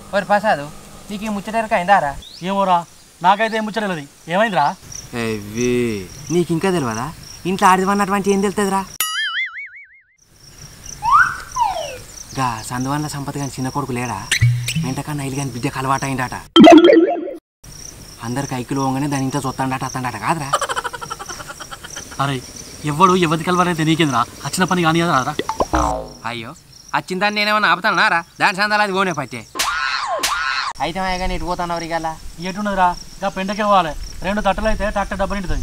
ఓరి ప్రసాద్ నీకు ఈ ముచ్చటెరక అయిందారా ఏమోరా నాకైతే ఏం ముచ్చటలేదు ఏమైందిరా అవ్వే నీకు ఇంకా తెలియదా ఇంట్లో ఆడిదన్నటువంటి ఏం తెలుతుందిరా గా సందువల్ల సంపద కానీ చిన్న కొడుకు లేడా వెంటకన్నా ఇల్లు కానీ బిడ్డకు అలవాటు అయిందట అందరికి ఐకులు పోగానే దాని ఇంట్లో చూస్తాడట అత్తండట కాదురా అరే ఎవడు ఎవరి కలవారైతే నీకేంద్రా వచ్చిన పని కానీ రారా అయ్యో వచ్చిన దాన్ని నేనేమన్నా ఆపుతానారా దాని సందాలు అది పోనే పట్టే అయితే కానీ ఇటు పోతాను ఇవాళ ఎటున్నదిరా ఇక పెండకి పోవాలి రెండు తట్టలు అయితే ట్రాక్టర్ డబ్బు నిండుతుంది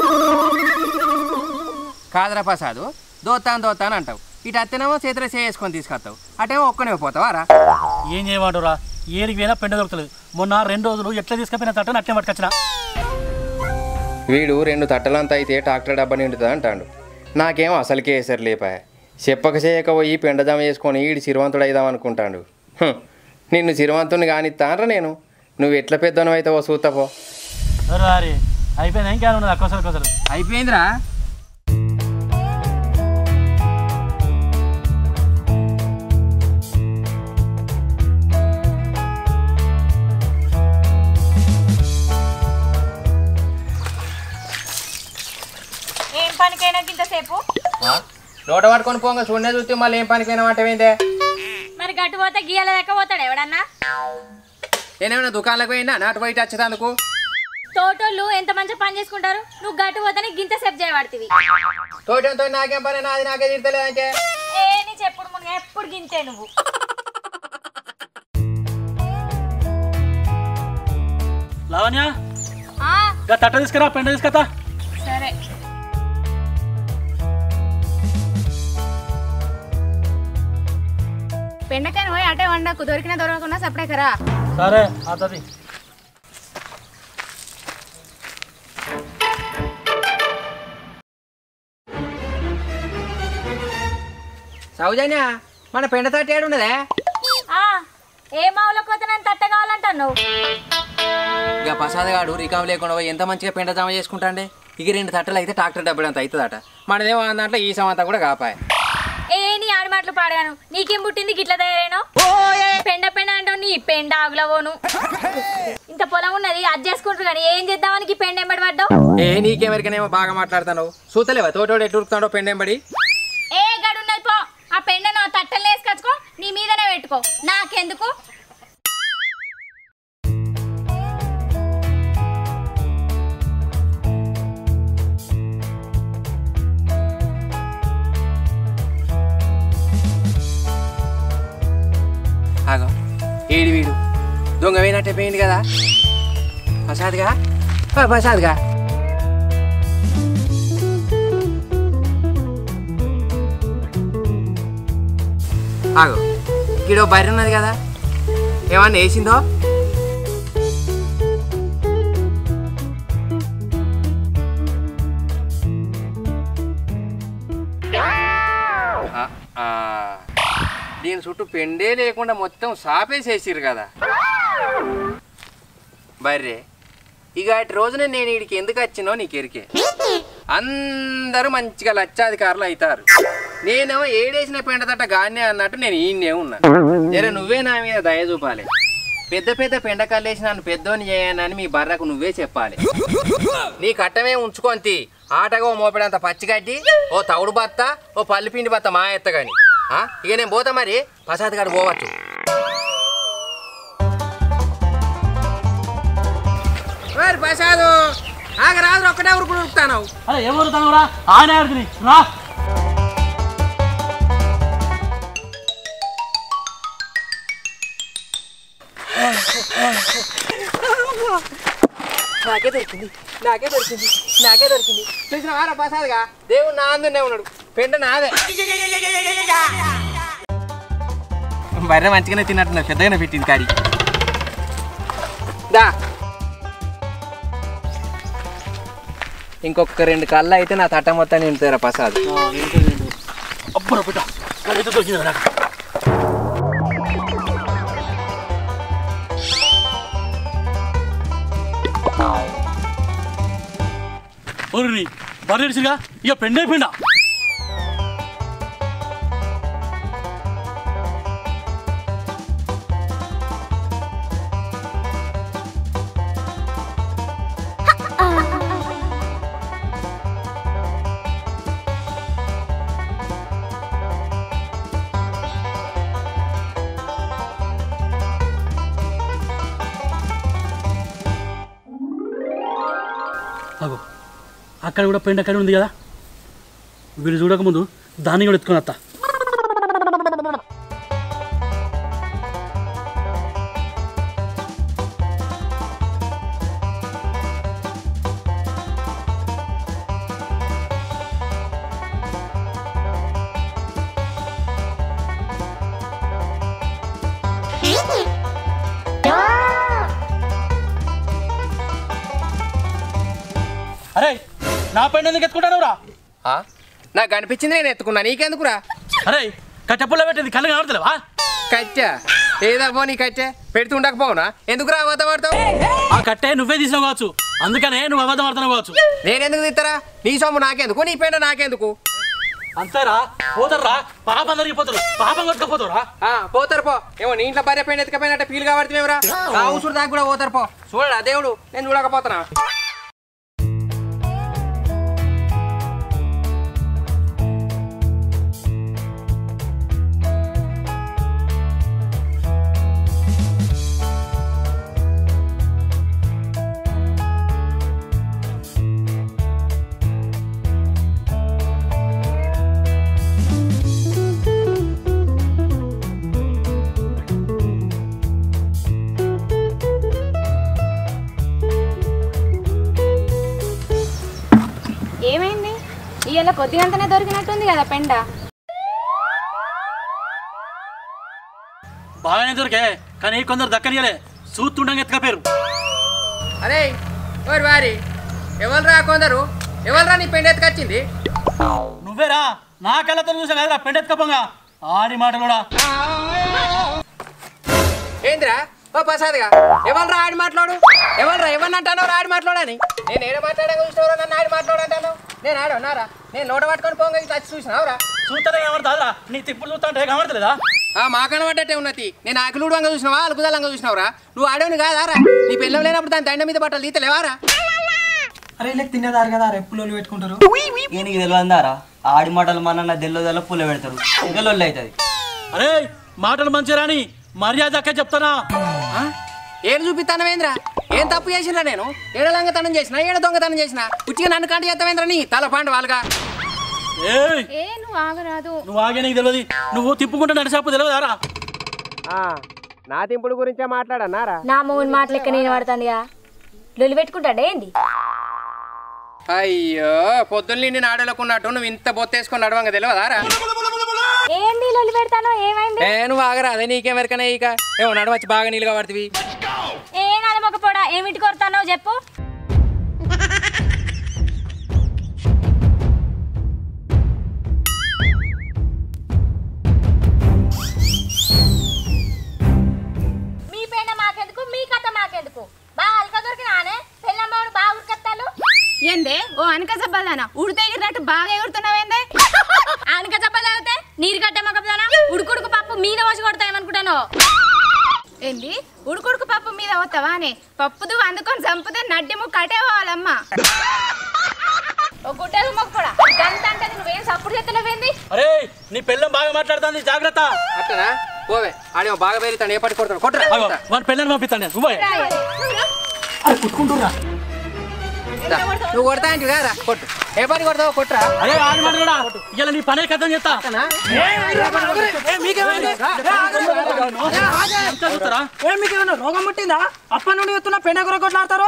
కాదురా ప్రసాద్ దోతాను దోతాను అంటావు ఇటు అత్తనేమో చేతిలో చేసుకొని తీసుకొస్తావు అటేమో ఒక్కనే పోతావా రా ఏం చేయమంటారా ఏరికి పోయినా పెండ దొరుకుతలేదు మొన్న రెండు రోజులు ఎట్లా తీసుకపోయిన తట్టని అట్లే పట్టుకొచ్చిన వీడు రెండు తట్టలంతా అయితే ట్రాక్టర్ డబ్బా నిండుతుంది అంటాడు నాకేం అసలుకే వేసారు లేపాయ చెప్పక చేయక పోయి పెండజామ చేసుకొని వీడు సిరివంతుడు అయిదాం అనుకుంటాడు హ్మ్. నిన్ను సిరివంతుని కానిస్తానరా నేను నువ్వు ఎట్లా పెద్దను అయితే ఓ సూతపో అరే అరే అయిపోయింది ఇంకా ఉన్నది అక్కసలు అక్కసలు అయిపోయిందిరా ఏం పనికైనా ఇంతసేపు నోట పట్టుకొని పోగా చూడనే చూస్తే మళ్ళీ ఏం పనికైనా మాటమైందే మరి గట్టు పోతే గీయాల లెక్క పోతాడు ఎవడన్నా నేనేమైనా దుకాణాలకు పోయినా నాటు బయట వచ్చేదందుకు తోటోళ్ళు ఎంత మంచిగా పని చేసుకుంటారు నువ్వు గట్టు పోతే గింత సేపు చేయబడుతుంది తోటంతో నాకేం పని నాది నాకే తీర్తలేదంటే ఏ నీ చెప్పుడు మునిగ ఎప్పుడు గింతే నువ్వు లావణ్య ఆ, ఇక తట్ట తీసుకురా పెండ తీసుకొస్తా సరే పెండకాయను పోయి అటే వండకు దొరికినా దొరకకుండా సపడే కరా సరే అతది సౌజన్య మన పెండ తట్టి ఏడు ఉన్నదే ఆ, ఏ మావుల కోత నేను తట్ట కావాలంటావు నువ్వు ఇక ప్రసాద్ గాడు రికామ్ లేకుండా పోయి ఎంత మంచిగా పెండ జమ చేసుకుంటాండే ఇక రెండు తట్టలు అయితే ట్రాక్టర్ డబ్బులు అంత అవుతుందట మనదేమో ఆ దాంట్లో ఈ సమంతా కూడా కాపాయ ఏ నీ ఆడి మాటలు పాడాను నీకేం పుట్టింది గిట్ల తయారేనో పెండ పెండ అంటావు నీ పెండ ఆగులవోను ఇంత పొలం ఉన్నది అది చేసుకుంటారు కానీ ఏం చేద్దామని ఈ పెండ ఎంబడి పడ్డావు ఏ నీకెవరికనేమో బాగా మాట్లాడుతావు చూతలేవా తోటోడు ఎటు ఉరుకుతాడో పెండెంబడి ఏ గడున్నది పో ఆ పెండను ఆ తట్టలు వేసుకొచ్చుకో నీ మీదనే పెట్టుకో నాకెందుకు ఆగో ఏడు వీడు దొంగ పోయినట్టే పోయింది కదా ప్రసాద్గా ఓ ప్రసాద్గా ఆగో ఇక్కడ బర్రె ఉన్నది కదా ఏమన్నా వేసిందో ఆ, ఆ. దీని చుట్టూ పెండే లేకుండా మొత్తం సాపేసేసిర్రు కదా బర్రే ఇక అటు రోజున నేను వీడికి ఎందుకు వచ్చినో నీకు ఎరికే అందరూ మంచిగా లక్షాధికారులు అవుతారు నేనేమో ఏడేసిన పెండతట గానే అన్నట్టు నేను ఈయనే ఉన్నా జర నువ్వే నా మీద దయ చూపాలి పెద్ద పెద్ద పెండకల్లేసి నన్ను పెద్దోని చేయనని మీ బర్రకు నువ్వే చెప్పాలి నీ కట్టమే ఉంచుకొంతి ఆటగా ఓ మోపెడంత పచ్చిగడ్డి ఓ తవుడు బత్త ఓ పల్లిపిండి బత్త మా ఎత్త గాని ఆ? ఇక నేను పోతా మరి ప్రసాద్ గారు పోవచ్చు మరి ప్రసాద్ ఆగ రాదు ఒక్కటే ఉరుకుడు ఉరుకుతాను అరే ఎవరు తనరా ఆయన ఆడుతుంది రా నాకే దొరికింది నాకే దొరికింది నాకే దొరికింది చూసిన వారా ప్రసాద్గా దేవుడు నా అందునే ఉన్నాడు పెండ నాదే బర్రె మంచిగానే తిన్నట్టున్నారు పెద్దగానే పెట్టింది కాడి దా ఇంకొక రెండు కళ్ళు అయితే నా తట్ట మొత్తం నిండుతారా ప్రసాద్ అబ్బా బిడ్డ నాకైతే దొరికింది నాకు ఒరుని బర్రెడిసిగా ఇక పెండే పిండ అక్కడ కూడా పెండ కడి ఉంది కదా వీళ్ళు చూడకముందు దాన్ని కూడా ఎత్తుకొని వస్తా అరే నా పెండ ఎందుకు ఎత్తుకుంటావురా ఆ? నాకు కనిపించింది నేను ఎత్తుకున్నా నీకెందుకురా అరే కట్టెప్పుల్లో పెట్టింది కళ్ళు కనబడతలేవా కట్టె ఏదా పో నీ కట్టె పెడుతూ ఉండకపోవునా ఎందుకురా అబద్ధం పడతావు ఆ కట్టే నువ్వే తీసినావు కావచ్చు అందుకనే నువ్వు అబద్ధం ఆడుతున్నావు కావచ్చు నేనెందుకు తిత్తరా నీ సొమ్ము నాకెందుకు నీ పెండ నాకెందుకు అంతేరా పోతారా పాపం జరిగిపోతారు పాపం కొట్టుకుపోతారా ఆ, పోతారు పో ఏమో నీ ఇంట్లో భార్య పెండ ఎత్తుకపోయినట్టు ఫీల్ కాబట్టి మేమరా ఆ ఉసురు దాకా కూడా పోతారు పో చూడరా దేవుడు నేను చూడకపోతున్నా ఏమైంది ఇవాళ కొద్దిగంతనే దొరికినట్టుంది కదా పెండ బాగానే దొరికే కానీ కొందరు దక్కనియలే సూతుండంగా ఎత్తుకపోయారు అరే ఓరి వారి ఎవరురా కొందరు ఎవరురా నీ పెండ ఎత్తుకొచ్చింది నువ్వేరా నా కళ్ళతో చూసా కదరా పెండెత్తుకపోగా ఆడి మాట కూడా ఏందిరా ఓ ప్రసాద్గా ఎవరురా ఆడి మాట్లాడు ఎవరురా ఎవరిని అంటానో ఆడి మాట్లాడని నేను ఏడ మాట్లాడక చూసినవరా నన్ను ఆడి మాట్లాడంటాను నేను ఆడన్నారా నేను లోట పట్టుకొని పోంగా ఇట్లా వచ్చి చూసినావురా చూస్తానే కనబడతారా నీ తిప్పుడు చూస్తా కనబడతలేదా ఆ మా కనబడ్డట్టే ఉన్నది నేను ఆకులుడు వంగ చూసినావా అలుకుదలంగా చూసినావురా నువ్వు ఆడవని కాదారా నీ పిల్లలు లేనప్పుడు దాని దండ మీద బట్టలు తీతలేవారా అరే ఇలా తినేదారు కదా రెప్పులోళ్ళు పెట్టుకుంటారు ఈయనకి తెలియదారా ఆడి మాటలు మన తెల్లదల్ల పూల పెడతారు ఇంకలొల్లి అవుతుంది అరే మాటలు మంచి రాని మర్యాద అక్క చెప్తానా ఆ? ఏడు చూపిస్తానవేంద్రా ఏం తప్పు చేసినా నేను ఏడ లంగతనం చేసిన ఏడ దొంగతనం చేసిన ఉచ్చిగా నన్ను కాంట చేస్తావేంద్రా నీ తల పాండు వాళ్ళగా ఏయ్ ఏ నువ్వు ఆగరాదు నువ్వు ఆగే నీకు తెలియదు నువ్వు తిప్పుకుంటే నడిచేపు తెలియదారా నా తింపుడు గురించే మాట్లాడన్నారా నా మొగుని మాట లెక్క నేను పడుతుందిగా లొల్లి పెట్టుకుంటాడే ఏంది అయ్యో పొద్దున్న నిన్ను ఆడలేకున్నట్టు నువ్వు ఇంత బొత్తేసుకొని నడవంగ తెలియదారా ఏంది లొల్లి పెడతానో ఏమైంది ఏ నువ్వు ఆగరా అదే నీకేం వెరకనే ఇక ఏమో నడవచ్చి బాగా నీళ్ళుగా పడుతుంది ఏ నలమొక పొడా ఏమిటి కొడతానో చెప్పు మీ పెండ మాకెందుకు మీ కథ మాకెందుకు బాగా అల్క దొరికినానే పెళ్ళమ్మడు బాగా ఉరికత్తాలు ఏందే ఓ అనక సబ్బదానా ఉడితే ఎగిరినట్టు బాగా ఎగురుతున్నావేందే ఆనక చెప్పలేకపోతే నీరు కట్టే మొక్కదానా ఉడుకుడుకు పప్పు మీద పోసి కొడతాయేమనుకుంటాను ఏంది ఉడుకుడుకు పప్పు మీద పోతావా అని పప్పుదు అందుకొని చంపితే నడ్డి ముక్క అటే పోవాలమ్మా ఓ గుడ్డలు మొక్కడా గంత అంటే నువ్వేం సప్పుడు చేస్తలేవేంది అరే నీ పిల్లం బాగా మాట్లాడుతుంది జాగ్రత్త అట్లనా పోవే ఆడేమో బాగా పెరుగుతాడు ఏ పట్టి కొడతాడు కొట్టరా అగో, వాడి పిల్లని పంపిస్తాను నేను నువ్వే అరే కుట్టుకుంటురా దా, నువ్వు కొడతా అంటే కారా కొట్టు ఏ పని కొడతావు కొట్టురా అరే ఆడి మాట కూడా ఇలా నీ పనే కథం చేస్తా అంతా చూస్తారా ఏ మీకు ఏమైనా రోగం పుట్టిందా అప్పటి నుండి ఎత్తున్నా పెండ కూర కొట్లాడతారు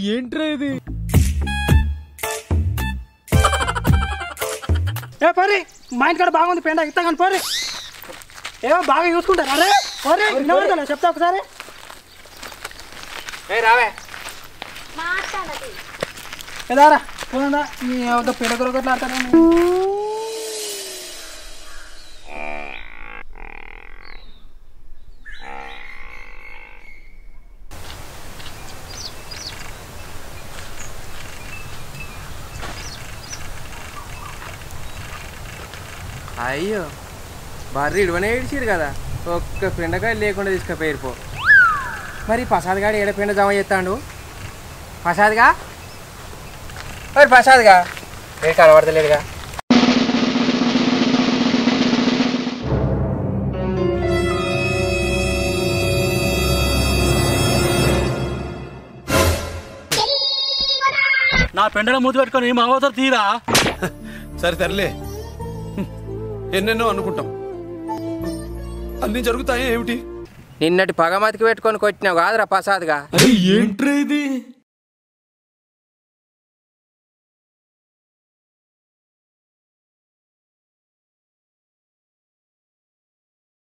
ఏ పరి మా ఇంటికాడ బాగుంది పెండ ఇస్తా కానీ పోరి ఏమో బాగా చూసుకుంటారు అరే పోరి వినబడతలే చెప్తా ఒకసారి ఏ రావే ఎదారా పోదా మీ ఒక పెండ కూర కొట్లాడతారు అయ్యో బర్రి ఇడవనే ఏడిచిరు కదా ఒక్క పిండకాయ లేకుండా తీసుకుపోయారు పో మరి ప్రసాద్ గారు ఏడ పిండ జమ చేస్తాడు ప్రసాద్గా మరి ప్రసాద్గా ఏ కనబడతలేదుగా నా నా పెండల మూతి పెట్టుకొని మా అవతల తీరా సరే తరలే ఎన్నెన్నో అనుకుంటాం అన్ని జరుగుతాయా ఏమిటి నిన్నటి పగమతికి పెట్టుకొని కొట్టినావు కాదురా ప్రసాద్గా అరే ఏంట్రా ఇది